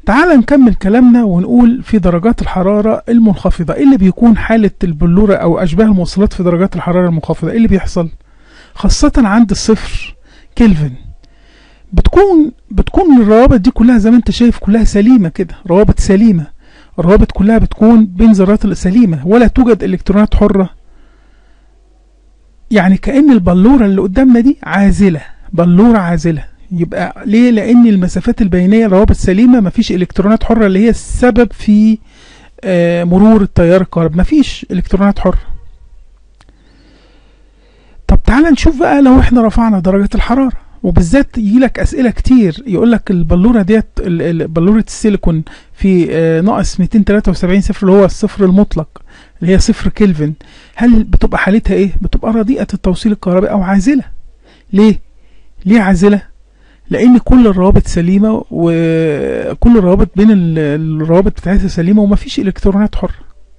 تعال نكمل كلامنا ونقول في درجات الحرارة المنخفضة إيه اللي بيكون حالة البلورة أو أشباه الموصلات في درجات الحرارة المنخفضة إيه اللي بيحصل خاصة عند الصفر كلفن بتكون بتكون الروابط دي كلها زي ما انت شايف كلها سليمة كده روابط سليمة الروابط كلها بتكون بين ذرات سليمة ولا توجد إلكترونات حرة يعني كأن البلورة اللي قدامنا دي عازلة بلورة عازلة يبقى ليه لأن المسافات البينية روابط سليمة مفيش إلكترونات حرة اللي هي السبب في آه مرور التيار الكهربي مفيش إلكترونات حرة طب تعالى نشوف بقى لو احنا رفعنا درجة الحرارة وبالذات يجي لك اسئله كتير يقول لك البلوره ديت بلوره السيليكون في ناقص 273 صفر اللي هو الصفر المطلق اللي هي صفر كلفن هل بتبقى حالتها ايه بتبقى رديئه التوصيل الكهربائي او عازله ليه ليه عازله لان كل الروابط سليمه وكل الروابط بين الروابط بتاعتها سليمه ومفيش الكترونات حره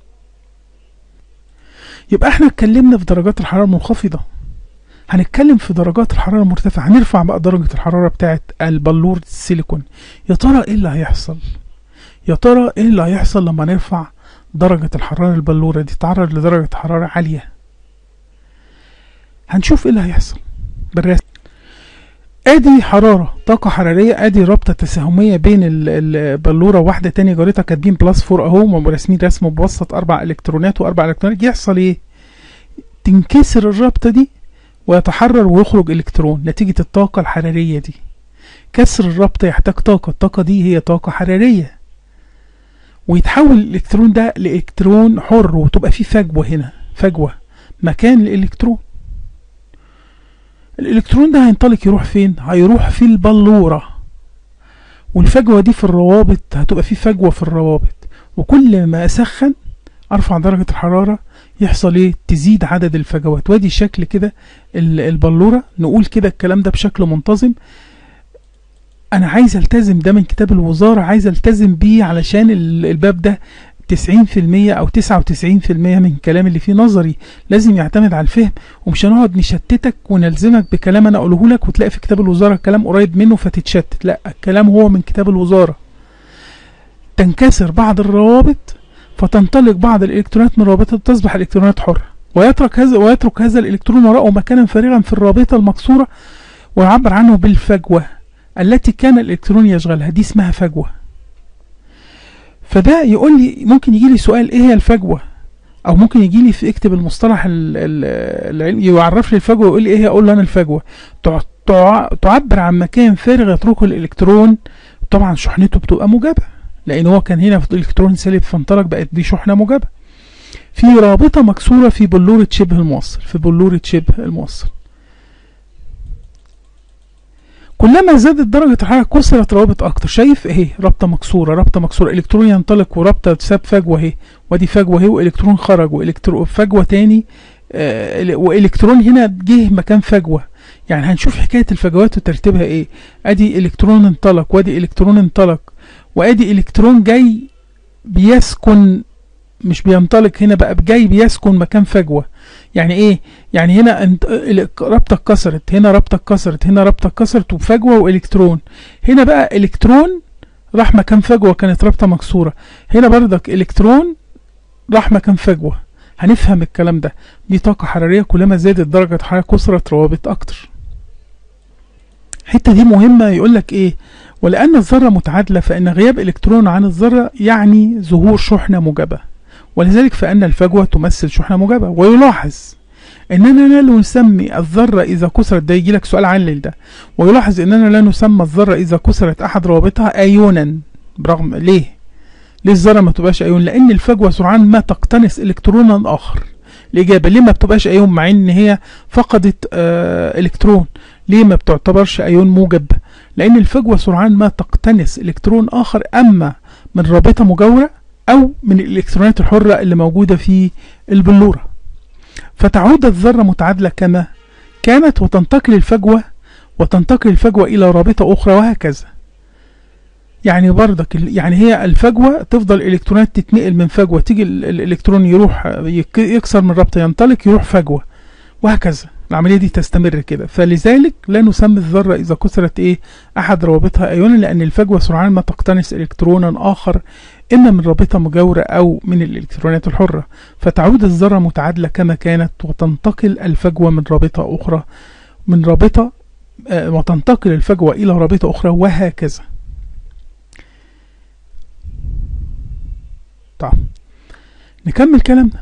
يبقى احنا اتكلمنا في درجات الحراره المنخفضه هنتكلم في درجات الحرارة المرتفعة هنرفع بقى درجة الحرارة بتاعت البلور السيليكون يا ترى ايه اللي هيحصل يا ترى ايه اللي هيحصل لما نرفع درجة الحرارة البلورة دي تتعرض لدرجة حرارة عالية هنشوف ايه اللي هيحصل بالرسم ادي حرارة طاقة حرارية ادي رابطة تساهمية بين البلورة وواحدة تانية جارتها كاتبين بلس فور اهو راسمين رسم مبسط اربع الكترونات واربع الكترونات يحصل ايه تنكسر الرابطة دي ويتحرر ويخرج إلكترون نتيجة الطاقة الحرارية دي كسر الربط يحتاج طاقة الطاقة دي هي طاقة حرارية ويتحول الإلكترون ده لإلكترون حر وتبقى فيه فجوة هنا فجوة مكان الإلكترون الإلكترون ده هينطلق يروح فين؟ هيروح في البلورة والفجوة دي في الروابط هتبقى فيه فجوة في الروابط وكل ما أسخن أرفع درجة الحرارة يحصل ايه تزيد عدد الفجوات وادي شكل كده البلوره نقول كده الكلام ده بشكل منتظم انا عايز التزم ده من كتاب الوزاره عايز التزم بيه علشان الباب ده 90% او 99% من الكلام اللي فيه نظري لازم يعتمد على الفهم ومش هنقعد نشتتك ونلزمك بكلام انا اقوله لك وتلاقي في كتاب الوزاره الكلام قريب منه فتتشتت لا الكلام هو من كتاب الوزاره تنكسر بعض الروابط فتنطلق بعض الالكترونات من رابطه تصبح الكترونات حره ويترك هذا ويترك هذا الالكترون وراءه مكانا فارغا في الرابطه المكسوره ويعبر عنه بالفجوه التي كان الالكترون يشغلها دي اسمها فجوه فده يقول لي ممكن يجي لي سؤال ايه هي الفجوه او ممكن يجي لي في اكتب المصطلح العلمي يعرف لي الفجوه ويقول لي ايه هي اقول له انا الفجوه تعبر عن مكان فارغ يتركه الالكترون طبعا شحنته بتبقى موجبه لان هو كان هنا في الكترون سالب فانطلق بقت دي شحنه موجبه في رابطه مكسوره في بلوره شبه الموصل في بلوره شبه الموصل كلما زادت درجة الحرارة كسرت روابط أكتر شايف اهي رابطة مكسورة رابطة مكسورة إلكترون ينطلق ورابطة ساب فجوة اهي وادي فجوة اهي وإلكترون خرج وإلكترون فجوة تاني آه وإلكترون هنا جه مكان فجوة يعني هنشوف حكاية الفجوات وترتيبها ايه ادي إلكترون انطلق وادي إلكترون انطلق وادي الكترون جاي بيسكن مش بينطلق هنا بقى جاي بيسكن مكان فجوه يعني ايه يعني هنا انت... رابطه اتكسرت هنا رابطه اتكسرت هنا رابطه اتكسرت وفجوه والكترون هنا بقى الكترون راح مكان فجوه كانت رابطه مكسوره هنا بردك الكترون راح مكان فجوه هنفهم الكلام ده دي طاقه حراريه كلما زادت درجه الحراره كسرت روابط اكتر الحته دي مهمه يقول لك ايه ولأن الذرة متعادلة فإن غياب إلكترون عن الذرة يعني ظهور شحنة موجبة ولذلك فإن الفجوة تمثل شحنة موجبة ويلاحظ إننا لا نسمي الذرة إذا كسرت ده يجي لك سؤال علل ده ويلاحظ إننا لا نسمى الذرة إذا كسرت أحد روابطها أيونا برغم ليه؟ ليه الذرة ما تبقاش أيون؟ لأن الفجوة سرعان ما تقتنص إلكترونا آخر الإجابة ليه ما بتبقاش أيون مع إن هي فقدت آه إلكترون ليه ما بتعتبرش أيون موجب؟ لأن الفجوة سرعان ما تقتنص إلكترون آخر أما من رابطة مجاورة أو من الإلكترونات الحرة اللي موجودة في البلورة فتعود الذرة متعادلة كما كانت وتنتقل الفجوة وتنتقل الفجوة إلى رابطة أخرى وهكذا يعني بردك يعني هي الفجوة تفضل الإلكترونات تتنقل من فجوة تيجي الإلكترون يروح يكسر من رابطة ينطلق يروح فجوة وهكذا العملية دي تستمر كده فلذلك لا نسمي الذرة إذا كسرت إيه أحد روابطها أيونا لأن الفجوة سرعان ما تقتنص إلكترونا آخر إما من رابطة مجاورة أو من الإلكترونات الحرة فتعود الذرة متعادلة كما كانت وتنتقل الفجوة من رابطة أخرى من رابطة آه وتنتقل الفجوة إلى رابطة أخرى وهكذا طب نكمل كلامنا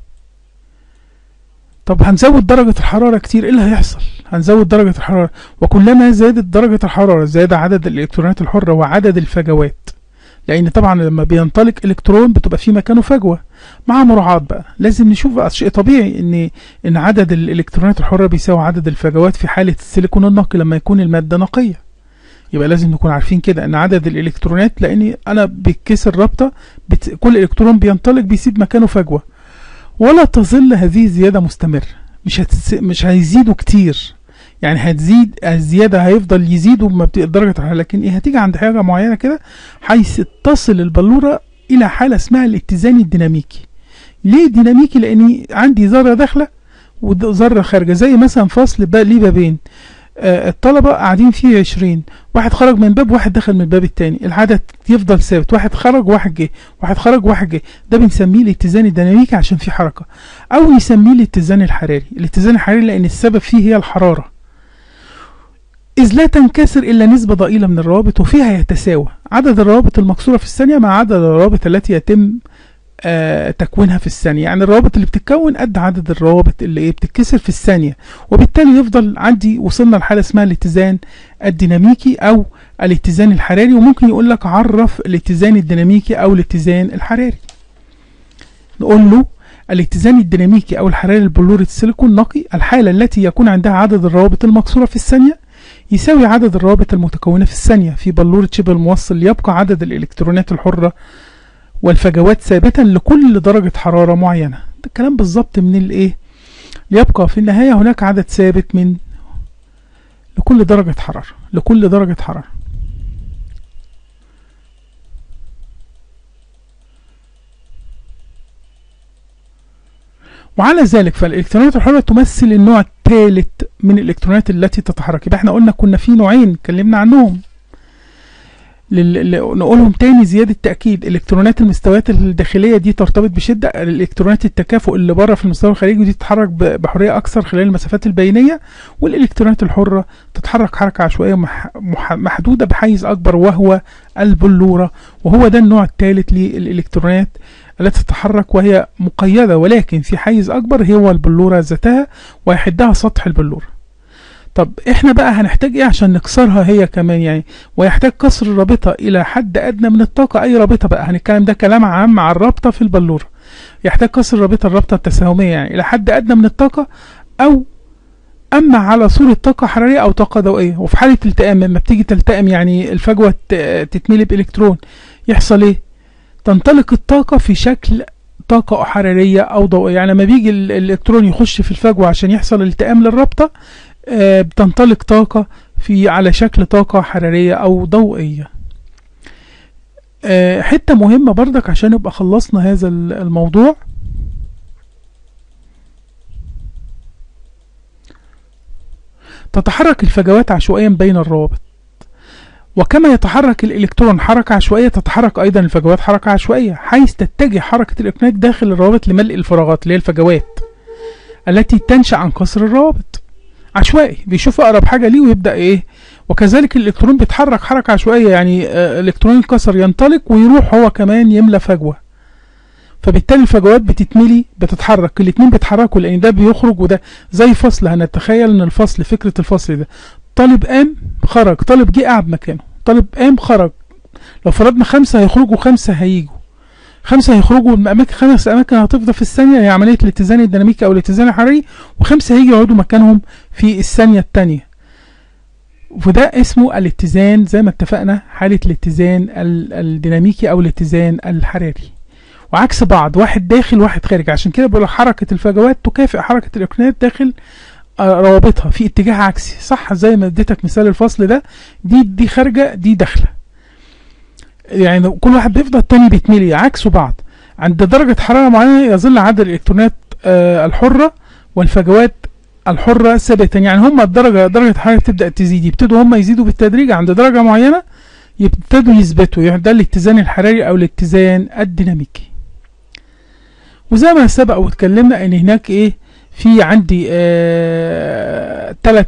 طب هنزود درجة الحرارة كتير ايه اللي هيحصل هنزود درجة الحرارة وكلما زادت درجة الحرارة زاد عدد الالكترونات الحرة وعدد الفجوات لان طبعا لما بينطلق الكترون بتبقى في مكانه فجوة مع مراعاة بقى لازم نشوف بقى شيء طبيعي ان ان عدد الالكترونات الحرة بيساوي عدد الفجوات في حالة السيليكون النقي لما يكون المادة نقية يبقى لازم نكون عارفين كده ان عدد الالكترونات لان انا بيتكسر رابطة بت... كل الكترون بينطلق بيسيب مكانه فجوة ولا تظل هذه الزيادة مستمرة مش هتس... مش هيزيدوا كتير يعني هتزيد الزيادة هيفضل يزيدوا ما درجة الحرارة لكن ايه هتيجي عند حاجة معينة كده حيث تصل البلورة إلى حالة اسمها الاتزان الديناميكي ليه ديناميكي لأني عندي ذرة داخلة وذرة خارجة زي مثلا فصل بقى ليه بابين آه الطلبة قاعدين فيه عشرين واحد خرج من باب واحد دخل من الباب التاني العدد يفضل ثابت واحد خرج واحد جه واحد خرج واحد جه ده بنسميه الاتزان الديناميكي عشان فيه حركة أو يسميه الاتزان الحراري الاتزان الحراري لأن السبب فيه هي الحرارة إذ لا تنكسر إلا نسبة ضئيلة من الروابط وفيها يتساوى عدد الروابط المكسورة في الثانية مع عدد الروابط التي يتم آه تكوينها في الثانية يعني الروابط اللي بتتكون قد عدد الروابط اللي ايه بتتكسر في الثانية وبالتالي يفضل عندي وصلنا لحالة اسمها الاتزان الديناميكي أو الاتزان الحراري وممكن يقول لك عرف الاتزان الديناميكي أو الاتزان الحراري نقول له الاتزان الديناميكي أو الحراري لبلورة السيليكون نقي الحالة التي يكون عندها عدد الروابط المكسورة في الثانية يساوي عدد الروابط المتكونة في الثانية في بلورة شبه الموصل يبقى عدد الإلكترونات الحرة والفجوات ثابتا لكل درجة حرارة معينة ده الكلام بالظبط من الايه يبقى في النهاية هناك عدد ثابت من لكل درجة حرارة لكل درجة حرارة وعلى ذلك فالإلكترونات الحرة تمثل النوع الثالث من الإلكترونات التي تتحرك يبقى احنا قلنا كنا في نوعين اتكلمنا عنهم لل... نقولهم تاني زيادة تأكيد الإلكترونات المستويات الداخلية دي ترتبط بشدة الإلكترونات التكافؤ اللي بره في المستوى الخارجي دي تتحرك ب... بحرية أكثر خلال المسافات البينية والإلكترونات الحرة تتحرك حركة عشوائية مح... مح... محدودة بحيز أكبر وهو البلورة وهو ده النوع الثالث للإلكترونات التي تتحرك وهي مقيدة ولكن في حيز أكبر هو البلورة ذاتها ويحدها سطح البلورة طب احنا بقى هنحتاج ايه عشان نكسرها هي كمان يعني ويحتاج كسر الرابطة الى حد ادنى من الطاقة اي رابطة بقى هنتكلم ده كلام عام عن الرابطة في البلورة يحتاج كسر الرابطة الرابطة التساهمية يعني الى حد ادنى من الطاقة او اما على صورة طاقة حرارية او طاقة ضوئية وفي حالة التئام لما بتيجي تلتئم يعني الفجوة تتملي بالكترون يحصل ايه تنطلق الطاقة في شكل طاقة حرارية أو ضوئية يعني لما بيجي الإلكترون يخش في الفجوة عشان يحصل التئام للرابطة آه بتنطلق طاقة في على شكل طاقة حرارية أو ضوئية آه حتة مهمة برضك عشان يبقى خلصنا هذا الموضوع تتحرك الفجوات عشوائيا بين الروابط وكما يتحرك الإلكترون حركة عشوائية تتحرك أيضا الفجوات حركة عشوائية حيث تتجه حركة الإلكترونات داخل الروابط لملء الفراغات اللي هي الفجوات التي تنشأ عن كسر الروابط عشوائي بيشوف أقرب حاجة ليه ويبدأ إيه وكذلك الإلكترون بيتحرك حركة عشوائية يعني آه الإلكترون الكسر ينطلق ويروح هو كمان يملى فجوة فبالتالي الفجوات بتتملي بتتحرك الاتنين بيتحركوا لأن ده بيخرج وده زي فصل هنتخيل إن الفصل فكرة الفصل ده طالب قام خرج طالب جه قعد مكانه طالب قام خرج لو فرضنا خمسة هيخرجوا خمسة هيجوا خمسة هيخرجوا من أماكن خمس أماكن هتفضل في الثانية هي عملية الاتزان الديناميكي أو الاتزان الحراري وخمسة هيجي يقعدوا مكانهم في الثانية التانية وده اسمه الاتزان زي ما اتفقنا حالة الاتزان الديناميكي أو الاتزان الحراري وعكس بعض واحد داخل واحد خارج عشان كده بقول حركة الفجوات تكافئ حركة الإلكترونات داخل روابطها في اتجاه عكسي صح زي ما اديتك مثال الفصل ده دي دي خارجه دي داخله يعني كل واحد بيفضل التاني بيتملي عكسوا بعض عند درجه حراره معينه يظل عدد الالكترونات آه الحره والفجوات الحرة ثابتا يعني هم الدرجة درجة الحرارة بتبدأ تزيد يبتدوا هم يزيدوا بالتدريج عند درجة معينة يبتدوا يثبتوا يعني ده الاتزان الحراري أو الاتزان الديناميكي وزي ما سبق واتكلمنا ان هناك ايه في عندي آه تلات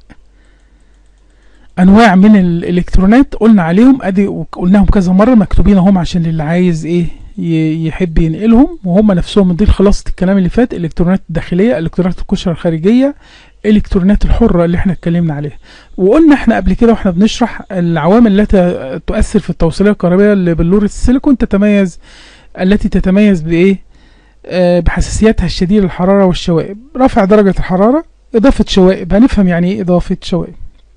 انواع من الالكترونات قلنا عليهم ادي قلناهم كذا مره مكتوبين اهم عشان اللي عايز ايه يحب ينقلهم وهم نفسهم دي خلاصة الكلام اللي فات الالكترونات الداخليه الكترونات القشره الخارجيه الالكترونات الحره اللي احنا اتكلمنا عليها وقلنا احنا قبل كده واحنا بنشرح العوامل التي تؤثر في التوصيليه الكهربائيه لبلوره السيليكون تتميز التي تتميز بايه آه بحساسيتها الشديده للحراره والشوائب رفع درجه الحراره اضافه شوائب هنفهم يعني ايه اضافه شوائب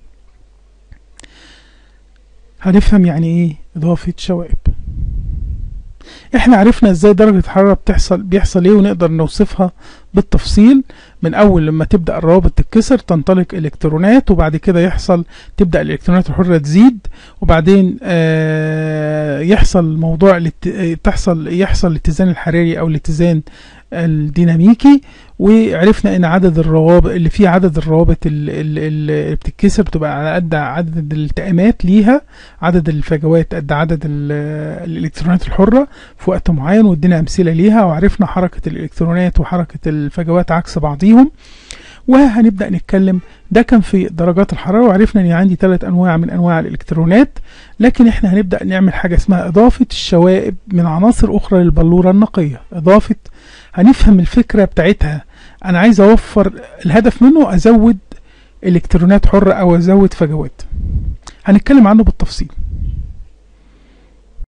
هنفهم يعني ايه اضافة شوائب احنا عرفنا ازاي درجة الحرارة بتحصل بيحصل ايه ونقدر نوصفها بالتفصيل من اول لما تبدأ الروابط تتكسر تنطلق الكترونات وبعد كده يحصل تبدأ الالكترونات الحرة تزيد وبعدين آه يحصل موضوع تحصل يحصل الاتزان الحراري او الاتزان الديناميكي وعرفنا ان عدد الروابط اللي فيه عدد الروابط اللي بتتكسر بتبقى على قد عدد الالتئامات ليها عدد الفجوات قد عدد الالكترونات الحرة في وقت معين وادينا امثلة ليها وعرفنا حركة الالكترونات وحركة الفجوات عكس بعضيهم وهنبدأ نتكلم ده كان في درجات الحرارة وعرفنا ان عندي ثلاث انواع من انواع الالكترونات لكن احنا هنبدأ نعمل حاجة اسمها اضافة الشوائب من عناصر اخرى للبلورة النقية اضافة هنفهم الفكرة بتاعتها انا عايز اوفر الهدف منه ازود الكترونات حرة او ازود فجوات هنتكلم عنه بالتفصيل